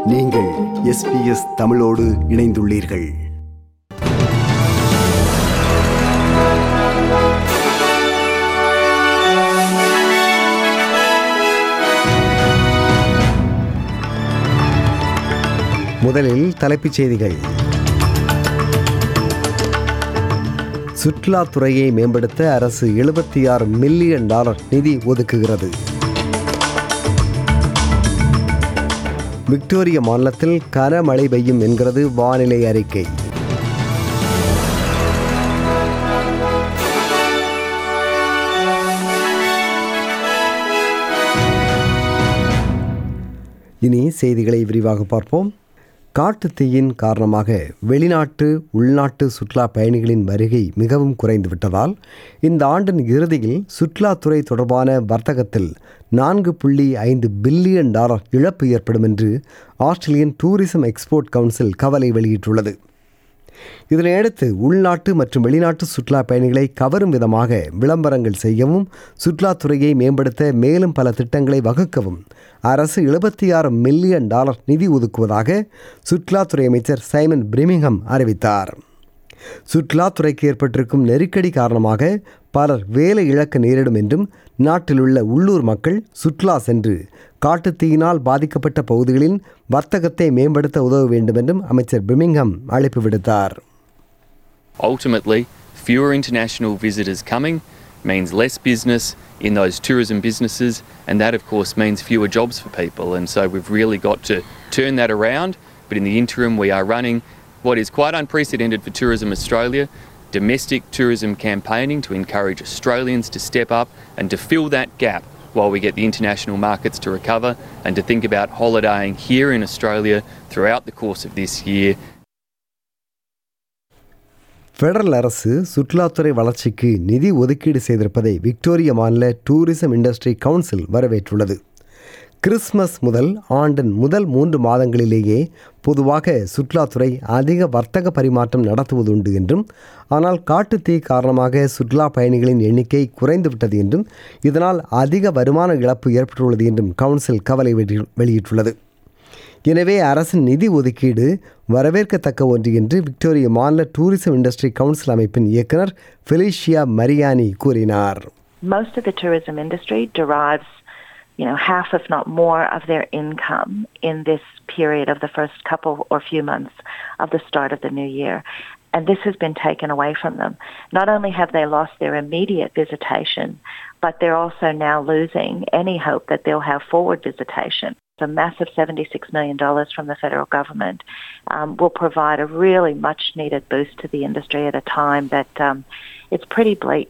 நீங்கள் எஸ்பிஎஸ் தமிழோடு இணைந்துள்ளீர்கள் முதலில் தலைப்புச் செய்திகள் சுற்றுலாத்துறையை மேம்படுத்த அரசு எழுபத்தி ஆறு மில்லியன் டாலர் நிதி ஒதுக்குகிறது விக்டோரிய மாநிலத்தில் கனமழை பெய்யும் என்கிறது வானிலை அறிக்கை இனி செய்திகளை விரிவாக பார்ப்போம் காட்டுத் தீயின் காரணமாக வெளிநாட்டு உள்நாட்டு சுற்றுலா பயணிகளின் வருகை மிகவும் குறைந்து விட்டதால் இந்த ஆண்டின் இறுதியில் சுற்றுலாத்துறை தொடர்பான வர்த்தகத்தில் நான்கு புள்ளி ஐந்து பில்லியன் டாலர் இழப்பு ஏற்படும் என்று ஆஸ்திரேலியன் டூரிசம் எக்ஸ்போர்ட் கவுன்சில் கவலை வெளியிட்டுள்ளது இதனையடுத்து உள்நாட்டு மற்றும் வெளிநாட்டு சுற்றுலா பயணிகளை கவரும் விதமாக விளம்பரங்கள் செய்யவும் சுற்றுலாத்துறையை மேம்படுத்த மேலும் பல திட்டங்களை வகுக்கவும் அரசு எழுபத்தி ஆறு மில்லியன் டாலர் நிதி ஒதுக்குவதாக சுற்றுலாத்துறை அமைச்சர் சைமன் பிரிமிங்ஹம் அறிவித்தார் சுற்றுலாத்துறைக்கு ஏற்பட்டிருக்கும் நெருக்கடி காரணமாக பலர் வேலை இழக்க நேரிடும் என்றும் நாட்டிலுள்ள உள்ளூர் மக்கள் சுற்றுலா சென்று காட்டுத்தீயினால் பாதிக்கப்பட்ட பகுதிகளின் வர்த்தகத்தை மேம்படுத்த உதவ வேண்டும் என்றும் அமைச்சர் பிரிமிங்ஹம் அழைப்பு விடுத்தார் Ultimately, fewer international visitors coming means less business in those tourism businesses, and that, of course, means fewer jobs for people. And so we've really got to turn that around. But in the interim, we are running what is quite unprecedented for Tourism Australia domestic tourism campaigning to encourage Australians to step up and to fill that gap while we get the international markets to recover and to think about holidaying here in Australia throughout the course of this year federal அரசு சுற்றுலாத்துறை வளர்ச்சிக்கு நிதி ஒதுக்கீடு செய்திருப்பதை Victoria மாநில tourism industry council வரவேற்றுள்ளது Christmas முதல் ஆண்டின் முதல் மூன்று மாதங்களிலேயே பொதுவாக சுற்றுலாத்துறை அதிக வர்த்தக பரிமாற்றம் நடத்துவதுண்டு என்றும் ஆனால் காட்டுத்தீ காரணமாக சுற்றுலா பயணிகளின் எண்ணிக்கை குறைந்துவிட்டது என்றும் இதனால் அதிக வருமான இழப்பு ஏற்பட்டுள்ளது என்றும் கவுன்சில் கவலை வெளி- வெளியிட்டுள்ளது எனவே அரசின் நிதி ஒதுக்கீடு வரவேற்கத்தக்க ஒன்று என்று விக்டோரிய மாநில டூரிசம் இண்டஸ்ட்ரி கவுன்சில் அமைப்பின் இயக்குனர் ஃபெலிஷியா மரியானி கூறினார் most of the tourism industry derives, you know, half if not more of their income in this period of the first couple or few months of the start of the new year. And this has been taken away from them. Not only have they lost their immediate visitation, but they're also now losing any hope that they'll have forward visitation. A massive $76 million from the federal government um, will provide a really much needed boost to the industry at a time that um, it's pretty bleak.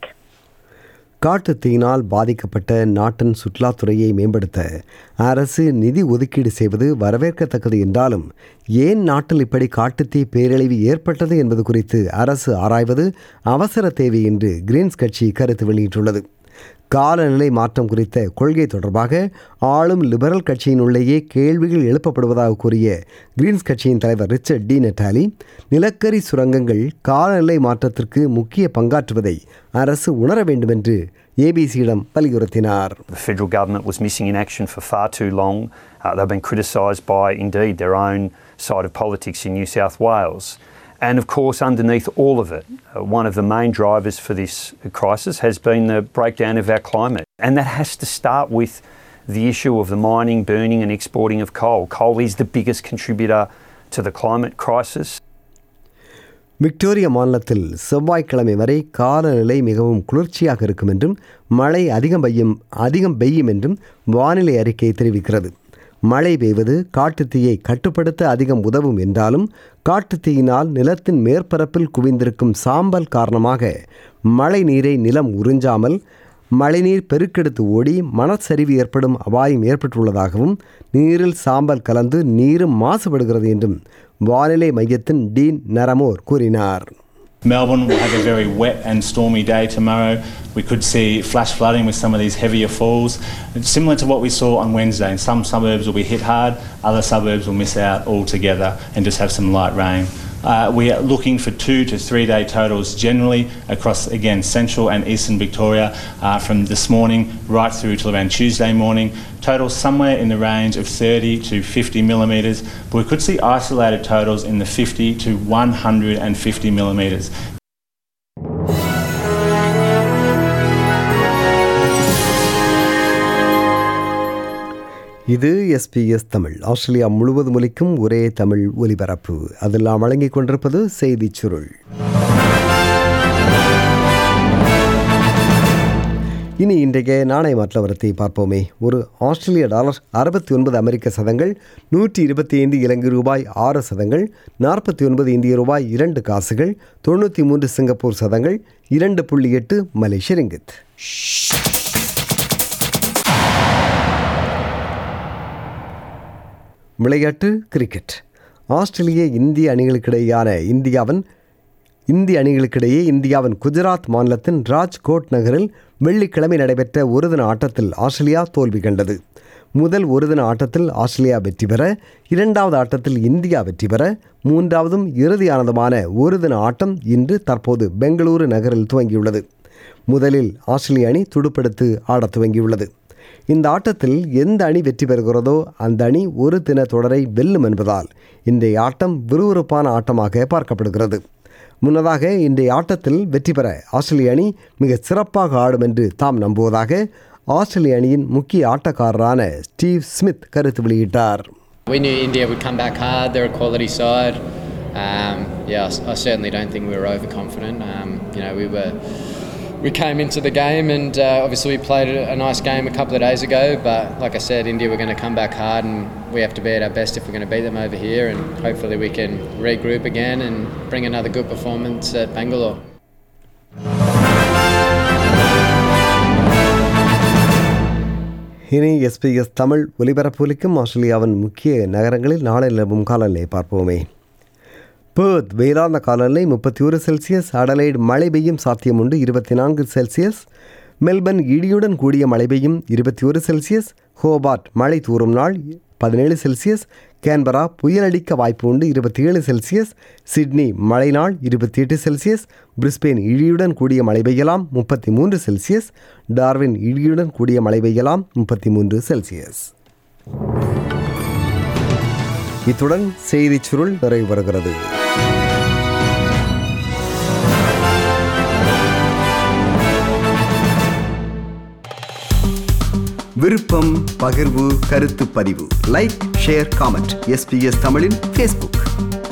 காட்டுத்தீயினால் பாதிக்கப்பட்ட நாட்டின் சுற்றுலாத்துறையை மேம்படுத்த அரசு நிதி ஒதுக்கீடு செய்வது வரவேற்கத்தக்கது என்றாலும் ஏன் நாட்டில் இப்படி காட்டுத்தீ பேரழிவு ஏற்பட்டது என்பது குறித்து அரசு ஆராய்வது அவசர தேவை என்று கிரீன்ஸ் கட்சி கருத்து வெளியிட்டுள்ளது காலநிலை மாற்றம் குறித்த கொள்கை தொடர்பாக ஆளும் லிபரல் கட்சியினுள்ளேயே கேள்விகள் எழுப்பப்படுவதாக கூறிய கிரீன்ஸ் கட்சியின் தலைவர் ரிச்சர்ட் டி நெட்டாலி நிலக்கரி சுரங்கங்கள் காலநிலை மாற்றத்திற்கு முக்கிய பங்காற்றுவதை அரசு உணர வேண்டும் என்று ஏபிசியிடம் வலியுறுத்தினார் The federal government was missing in action for far too long. Uh, they've been criticised by, indeed, their own side of politics in New South Wales. And of course, underneath all of it, uh, one of the main drivers for this crisis has been the breakdown of our climate. And that has to start with the issue of the mining, burning, and exporting of coal. Coal is the biggest contributor to the climate crisis. Victoria மாநிலத்தில் செவ்வாய்க்கிழமை வரை காலநிலை மிகவும் குளிர்ச்சியாக இருக்கும் என்றும் மழை அதிகம் பெய்யும் அதிகம் பெய்யும் என்றும் வானிலை அறிக்கை தெரிவிக்கிறது மழை பெய்வது காட்டுத்தீயை கட்டுப்படுத்த அதிகம் உதவும் என்றாலும் காட்டுத்தீயினால் நிலத்தின் மேற்பரப்பில் குவிந்திருக்கும் சாம்பல் காரணமாக மழை நீரை நிலம் உறிஞ்சாமல் மழைநீர் பெருக்கெடுத்து ஓடி மணச்சரிவு ஏற்படும் அபாயம் ஏற்பட்டுள்ளதாகவும் நீரில் சாம்பல் கலந்து நீரும் மாசுபடுகிறது என்றும் வானிலை மையத்தின் டீன் நரமோர் கூறினார் Melbourne will have a very wet and stormy day tomorrow. We could see flash flooding with some of these heavier falls. It's similar to what we saw on Wednesday. Some suburbs will be hit hard, other suburbs will miss out altogether and just have some light rain Uh, we are looking for two to three day totals generally across, again, central and eastern Victoria uh, from this morning right through till around Tuesday morning. Totals somewhere in the range of 30 to 50 millimetres, but we could see isolated totals in the 50 to 150 millimetres. இது SBS Tamil Australia முழுவதும் ஒலிக்கும் ஒரே தமிழ் ஒலிபரப்பு அதெல்லாம் வழங்கிக் கொண்டிருப்பது செய்திச் சுருள் இனி இன்றைய நாணய மாற்றவரத்தை பார்ப்போமே ஒரு ஆஸ்திரேலிய டாலர் அறுபத்தி ஒன்பது அமெரிக்க சதங்கள் நூற்றி இருபத்தி ஐந்து இலங்கை ரூபாய் ஆறு சதங்கள் நாற்பத்தி ஒன்பது இந்திய ரூபாய் இரண்டு காசுகள் தொண்ணூற்றி மூன்று சிங்கப்பூர் சதங்கள் இரண்டு புள்ளி எட்டு மலேசிய ரிங்கித் விளையாட்டு கிரிக்கெட் ஆஸ்திரேலிய இந்திய அணிகளுக்கிடையான இந்தியாவின் இந்திய அணிகளுக்கிடையே இந்தியாவின் குஜராத் மாநிலத்தின் ராஜ்கோட் நகரில் வெள்ளிக்கிழமை நடைபெற்ற ஒருதின ஆட்டத்தில் ஆஸ்திரேலியா தோல்வி கண்டது முதல் ஒருதின ஆட்டத்தில் ஆஸ்திரேலியா வெற்றி பெற இரண்டாவது ஆட்டத்தில் இந்தியா வெற்றி பெற மூன்றாவதும் இறுதியானதுமான ஒருதின ஆட்டம் இன்று தற்போது பெங்களூரு நகரில் துவங்கியுள்ளது முதலில் ஆஸ்திரேலிய அணி துடுப்படுத்து ஆடத் துவங்கியுள்ளது இந்த ஆட்டத்தில் எந்த அணி வெற்றி பெறுகிறதோ அந்த அணி ஒரு தின தொடரை வெல்லும் என்பதால் இன்றைய ஆட்டம் விறுவிறுப்பான ஆட்டமாக பார்க்கப்படுகிறது முன்னதாக இன்றைய ஆட்டத்தில் வெற்றி பெற ஆஸ்திரேலிய அணி மிக சிறப்பாக ஆடும் என்று தாம் நம்புவதாக ஆஸ்திரேலிய அணியின் முக்கிய ஆட்டக்காரரான ஸ்டீவ் ஸ்மித் கருத்து வெளியிட்டார் We knew India would come back hard. They're a quality side. Um, yeah, I s- I certainly don't think we were overconfident. Um, you know, we were. We came into the game and uh, obviously we played a a nice game a couple of days ago. But like I said, India were going to come back hard and we have to be at our best if we're going to beat them over here. And hopefully we can regroup again and bring another good performance at Bangalore. இனி SBS Tamil ஒலிபரப்பொலிக்கும் ஆஸ்திரேலியாவின் முக்கிய நகரங்களில் நாளை நிலவும் காலநிலை பார்ப்போமே birth வெயிலார்ந்த காலநிலை முப்பத்தி ஒரு செல்சியஸ் அடலைடு மழை பெய்யும் சாத்தியம் உண்டு இருபத்தி நான்கு செல்சியஸ் மெல்பர்ன் இடியுடன் கூடிய மழை பெய்யும் இருபத்தி ஒரு செல்சியஸ் ஹோபார்ட் மழை தூறும் நாள் பதினேழு செல்சியஸ் கேன்பரா புயலடிக்க வாய்ப்பு உண்டு இருபத்தி ஏழு செல்சியஸ் சிட்னி மழை நாள் இருபத்தி எட்டு செல்சியஸ் பிரிஸ்பெயின் இடியுடன் கூடிய மழை பெய்யலாம் முப்பத்தி மூன்று செல்சியஸ் டார்வின் இடியுடன் கூடிய மழை பெய்யலாம் முப்பத்தி மூன்று செல்சியஸ் இத்துடன் செய்திச் சுருள் நிறைவு பெறுகிறது விருப்பம் பகிர்வு கருத்து பதிவு லைக் ஷேர் காமெண்ட் எஸ்பிஎஸ் தமிழின் ஃபேஸ்புக்